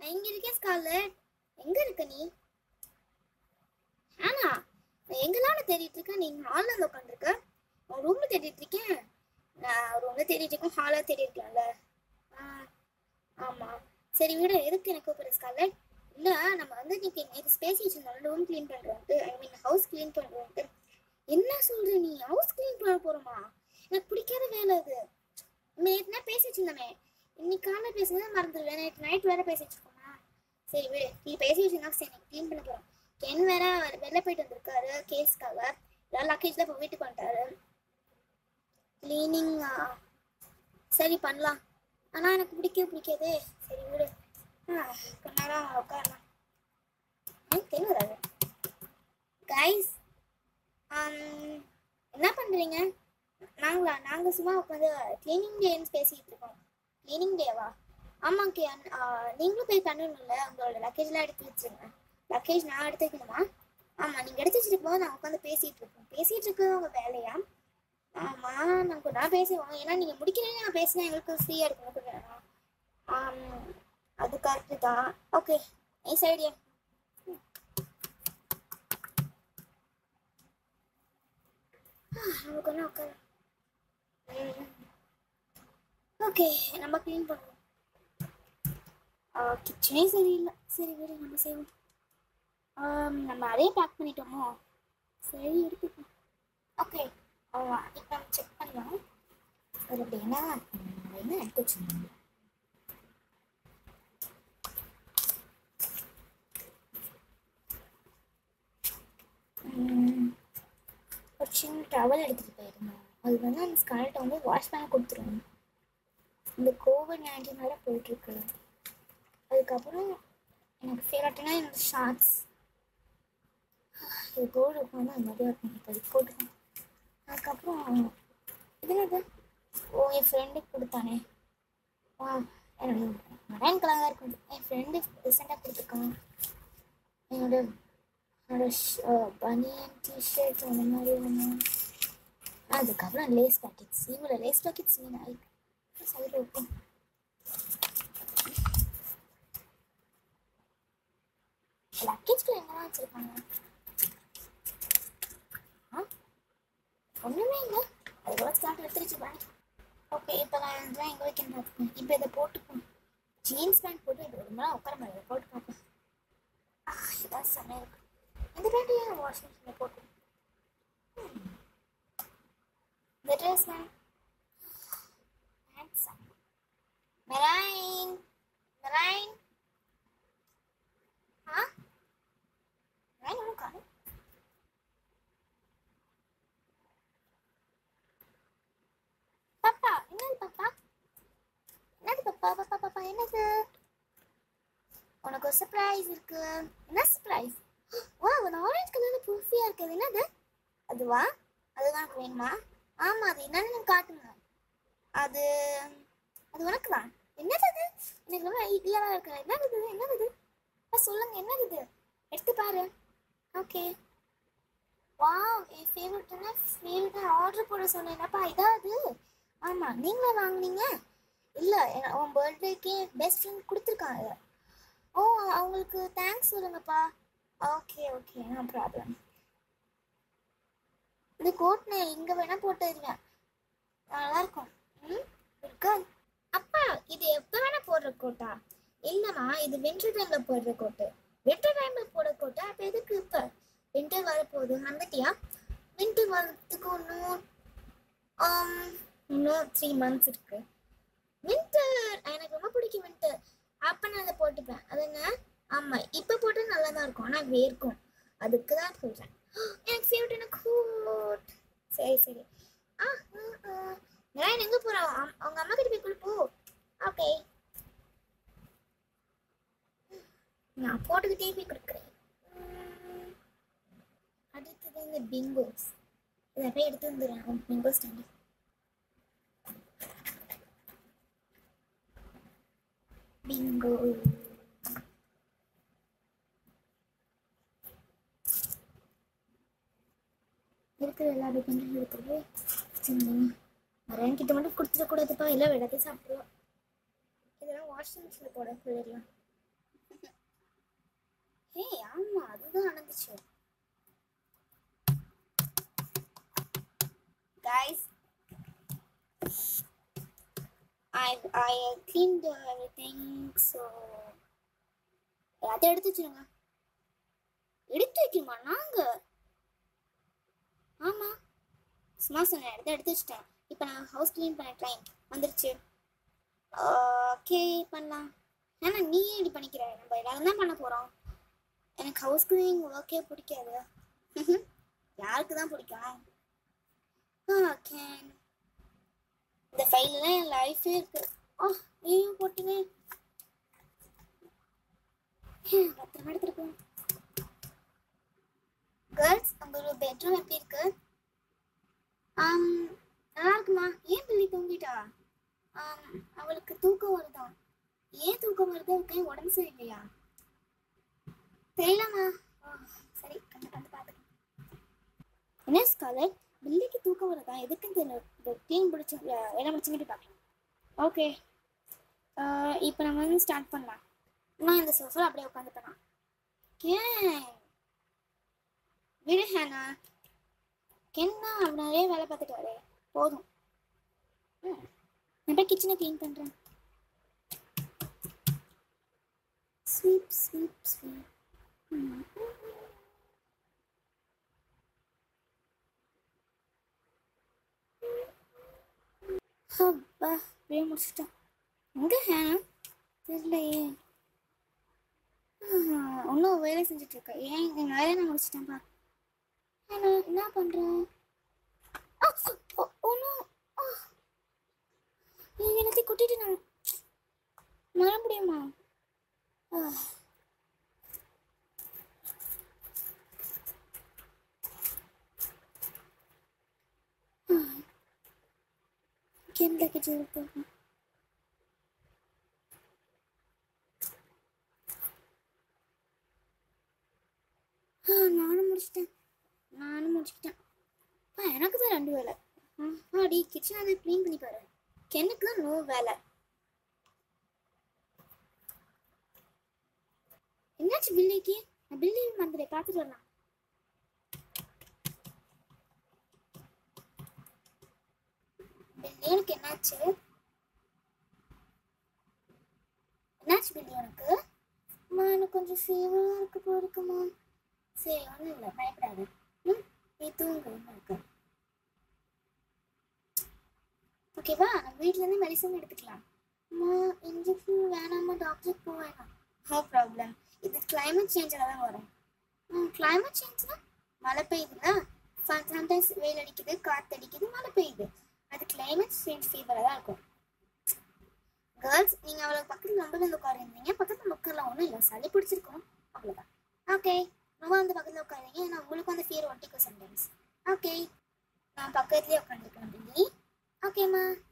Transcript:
நான் இங்க இருக்கேன் ஸ்கார்லெட் எங்க இருக்க நீ ஆனா நான் எங்கெல்லாம் தேடிட்டு இருக்கேன் நீ ஹால்ல வந்து உட்காந்துருக்க உன் ரூம்ல தேடிட்டு இருக்கேன் நான் ரூம்ல தேடிட்டு இருக்கேன் ஹாலில் தேடி இருக்கலாம்ல ஆ ஆமா சரி விடு எதுக்கு எனக்கு கூப்பிடுற ஸ்கார்லெட் இல்ல நம்ம வந்து இன்னைக்கு நேற்று பேசி வச்சிருந்தோம் ரூம் க்ளீன் பண்றோம்ட்டு ஐ மீன் ஹவுஸ் க்ளீன் பண்றோம்ட்டு என்ன சொல்ற நீ ஹவுஸ் க்ளீன் பண்ண போறோமா எனக்கு பிடிக்காத வேலை அது நேற்று நான் பேசி வச்சிருந்தோமே இன்னைக்கு காலைல பேசுனது மறந்துடுவேன் நேற்று நைட் வேற பேசி வச்சிருக்கோமா சரி விடு நீ பேசி வச்சிருந்தா சரி எனக்கு க்ளீன் பண்ண போறோம் கென் வேற அவர் வெளில போயிட்டு வந்திருக்காரு கேஸ்க்காக எல்லா லக்கேஜ்ல இப்போ வீட்டுக்கு வந்துட்டாரு க்ளீனிங் சரி பண்ணலாம் ஆனா எனக்கு பிடிக்கவே பிடிக்காதே சரி விடு ஆ, கொஞ்ச நேரம் உட்காரலாம் எனக்கு தெரியாது கைஸ் என்ன பண்றீங்க நாங்களா நாங்க சும்மா உட்காந்து க்ளீனிங் டேன்னு பேசிட்டு இருக்கோம் க்ளீனிங் டேவா ஆமாம் கே நீங்களும் போய் பண்ணணும்ல உங்களோட லக்கேஜ்லாம் எடுத்து வச்சுருங்க லக்கேஜ் நான் எடுத்து வைக்கணுமா ஆமாம் நீங்கள் எடுத்து வச்சுட்டு போது நான் உட்காந்து பேசிகிட்டு இருக்கோம் பேசிகிட்டு இருக்கிறது உங்கள் வேலையா ஆமாம் நான் கொஞ்ச நேரம் பேசுவோம் ஏன்னா நீங்கள் முடிக்கிறேன்னு நான் பேசினா எங்களுக்கு ஃப்ரீயாக இருக்கும் கொஞ்ச நேரம் ஆம், அது கரெக்டு தான் ஓகே நைஸ் ஐடியா நமக்கு ஒன்றும் உட்கார ஓகே நம்ம க்ளீன் பண்ணுவோம் கிச்சனே சரியில்லை சரி விடு நம்ம செய்வோம் ஆம், நம்ம அதே பேக் பண்ணிட்டோமோ சரி எடுத்துப்போம் ஓகே இப்போ நம்ம செக் பண்ணலாம் அது அப்படி என்ன ம், என்ன எடுத்து வச்சுருந்தோம் ஒரு சின்ன டவல் எடுத்துகிட்டு போயிருந்தோம் அது வந்து அந்த ஸ்கால்ட்டை வந்து வாஷ் பண்ண கொடுத்துருவோம் இந்த கோவிட் நைன்டீன் வேறு போயிட்டுருக்கு அதுக்கப்புறம் எனக்கு ஃபேவரட்னா என்னோட ஷார்ட்ஸ் இது கோல்டு வந்து அது மாதிரியா இருக்கும் இப்போ அது போட்டுக்கணும் அதுக்கப்புறம் இது என்னது ஓ என் ஃப்ரெண்டுக்கு கொடுத்தானே வா என்னோட மரைன் கலராக இருக்கும் என் ஃப்ரெண்டு ரீசெண்டாக கொடுத்துருக்கான் என்னோட என்னோட பனியன் டிஷர்ட் அந்த மாதிரி ஒன்று அதுக்கப்புறம் லேஸ் பாக்கெட்ஸ் இவ்வளோ லேஸ் பாக்கெட்ஸ் நீ நாய்க்கு சைடில் இருக்கும் லக்கேஜ்குள்ள என்னதான் வச்சிருக்காங்க ஆ ஒன்றுமே இல்லை அது கூட ஸ்டார்ட் எடுத்துருச்சு பேண்ட் ஓகே இப்போ நான் இதெல்லாம் எங்கே வைக்கணும் பார்த்துக்கேன் இப்போ இதை போட்டுப்போம் ஜீன்ஸ் பேண்ட் போட்டு இது ஒரு மணி உட்கார முடியாது போட்டு பார்ப்பேன் ஆ இதான் செம்மையாக இருக்கு இந்த பேண்ட் ஏன் வாஷ் மிஷினில் போட்டு ம். இந்த dress ma'am handsome marine marine ஆ மெரைன் ஒன்றும் காணும் பாப்பா என்னது பாப்பா என்னது பாப்பா பாப்பா பாப்பா என்னது உனக்கு ஒரு சர்ப்ரைஸ் இருக்கு என்ன சர்ப்ரைஸ் வா ஒரு ஆரஞ்சு கலர்ல புஃபியா இருக்குது என்னது அதுவா அது உனக்கு வேணுமா ஆமா அது என்னன்னு காட்டுங்க அது அது உனக்கு தான் என்னது அது எனக்கு ரொம்ப ஐடியாவா இருக்கு என்னது இது என்னது இது அப்பா, சொல்லுங்க என்னது இது எடுத்து பாரு ஓகே வாவ் என் ஃபேவரட்னா ஃபேவரட் ஆர்டர் போட சொன்னேன்ப்பா இதாவது ஆமா நீங்களே வாங்குனீங்க இல்ல என- உன் பர்த்டேக்கு பெஸ்ட் ஃப்ரெண்ட் கொடுத்துருக்காங்க ஓ அவங்களுக்கு தேங்க்ஸ் சொல்லுங்கப்பா ஓகே ஓகே நோ ப்ராப்ளம் இந்த கோட் நான் எங்க வேணா போட்டு வருவேன் நல்லா இருக்கும் ம் இருக்கா அப்பா இது எப்போ வேணா போடுற கோட்டா இல்லைம்மா இது வின்டர் டைம்ல போடுற கோட்டு வின்டர் டைம்ல போடுற கோட்டா அப்போ எதுக்கு இப்போ வின்டர் வரப்போகுது வந்துட்டியா வின்டர் வரதுக்கு இன்னும் ஆம், இன்னும் த்ரீ மந்த்ஸ் இருக்கு வின்டர் எனக்கு ரொம்ப பிடிக்கும் வின்டர் அப்போ நான் அதை போட்டுப்பேன் அது என்ன ஆமாம் இப்போ போட்டால் நல்லா தான் இருக்கும் ஆனால் வேர்க்கும் அதுக்கு தான் சொல்கிறேன் எனக்கு ஃபேவரட் எனக்கு கோட் சரி சரி ஆ ஆ, ஆ. நான் எங்கே போகிறோம் அவங்க அம்மா கிட்ட போய் கொடுப்போ ஓகே நான் போட்டுக்கிட்டே போய் கொடுக்குறேன் உம். அடுத்தது இந்த பிங்கோஸ் இதை போய் எடுத்து வந்துடுறேன் பிங்கோ ஸ்டாண்டு பிங்கோ இருக்கிற எல்லா பிங்கோ எடுத்துட்டு வச்சுருந்தேன் மரம் கிட்ட மட்டும் கொடுத்துடக்கூடாதுப்பா இல்லை எல்லாத்தையும் சாப்பிடுவோம் இதெல்லாம் வாஷிங் மிஷினில் போட போயிடலாம் ஏய் ஆமா அதுதான் நடந்துச்சு guys I I cleaned everything so அதை எடுத்து வச்சிருங்க எடுத்து வைக்கணுமா நாங்க ஆமா சும்மா சொன்னேன் எடுத்து எடுத்து வச்சிட்டேன் இப்போ நான் ஹவுஸ் க்ளீன் பண்ண டைம் வந்துருச்சு ஓகே பண்ணலாம் ஏன்னா நீ இப்படி பண்ணிக்கிற நம்ம எல்லாரும் தான் பண்ண போகிறோம் எனக்கு ஹவுஸ் க்ளீனிங் ஒர்க்கே பிடிக்காது யாருக்கு தான் பிடிக்கும் ஓகே இந்த ஃபைலில் என் லைஃபே இருக்கு ஆ நீயும் போட்டுனே பத்திரமா எடுத்துருக்கோம் கேர்ள்ஸ் உங்களோட பெட்ரூம் எப்படி இருக்கு ஆம் நல்லா இருக்குமா ஏன் பிள்ளை தூங்கிட்டா ஆம் அவளுக்கு தூக்கம் வருதா ஏன் தூக்கம் வருது அவளுக்கு ஏன் உடம்பு சரியில்லையா தெரியலம்மா ஆ, சரி கண்டு கண்டு பார்த்துக்கலாம் என்ன ஸ்காலர் பில்லிக்கு தூக்கம் வருதா எதுக்குன்னு தெரியல இந்த க்ளீன் பிடிச்சி என்ன பிடிச்சிங்கிட்டு பார்க்கலாம் ஓகே இப்போ நம்ம வந்து ஸ்டார்ட் பண்ணலாம் நான் இந்த சோஃபா அப்படியே உட்காந்துப்பேன் ஏன் விடு ஹேனா கென்னா அவர் நிறைய வேலை பார்த்துட்டு வரே போதும் ம். நான் போய் கிச்சனை க்ளீன் பண்ணுறேன் ஸ்வீப் ஸ்வீப் ஸ்வீப் அப்பா அப்படியே முடிச்சிட்டேன் எங்கே ஹேனா தெரியலையே இன்னும் வேலை செஞ்சுட்டு இருக்கேன் ஏன் என் வேலையை நான் முடிச்சிட்டேன்ப்பா ஹேனா என்ன பண்ணுறேன் ஒன்றும் நீ எல்லாத்தையும் கொட்டிட்டு நான் மறுபடியுமா ஆ. ஆ. கிணத்துல கிச்சன் போகணும் ஆ நானும் முடிச்சிட்டேன் நானும் முடிச்சுக்கிட்டேன் ஆ எனக்கு தான் ரெண்டு வேலை ஆடி கிச்சன் அதை க்ளீன் பண்ணி பாரு எனக்கு தான் நோ வேலை என்னாச்சு பில்லிக்கு நான் பில்லி மந்திரை பார்த்துட்டு வரலாம் பில்லி உனக்கு என்னாச்சு என்னாச்சு பில்லி உனக்கு அம்மா எனக்கு கொஞ்சம் ஃபீவராக இருக்கு போல இருக்குமா சரி ஒன்றும் இல்லை பயப்படாது ம் நீ தூங்கு இருக்கு ஓகேவா நம்ம வீட்டிலேருந்து மெடிசன் எடுத்துக்கலாம் அம்மா இன்ஜெக்ஷன் வேணாமா டாக்டருக்கு போக வேணாம் நோ ப்ராப்ளம் இது climate சேஞ்சில் தான் வரும் ம் climate சேஞ்ச்னா மழை பெய்யுதுன்னா சம்டைம்ஸ் வெயில் அடிக்குது காற்று அடிக்குது மழை பெய்யுது அது climate சேஞ்ச் ஃபீவராக தான் இருக்கும் கேர்ள்ஸ் நீங்கள் அவளை பக்கத்தில் நம்பர் வந்து உட்காருந்தீங்க பக்கத்தில் உட்காரலாம் ஒன்றும் இல்லை சளி பிடிச்சிருக்கும் அவ்வளோதான் ஓகே ரொம்ப வந்து பக்கத்தில் உட்காருங்க ஏன்னா உங்களுக்கு வந்து ஃபீவர் ஒட்டிக்கும் சம்டைம்ஸ் ஓகே நான் பக்கத்துலேயே உட்காந்துருக்கேன் பில்லி ஓகேம்மா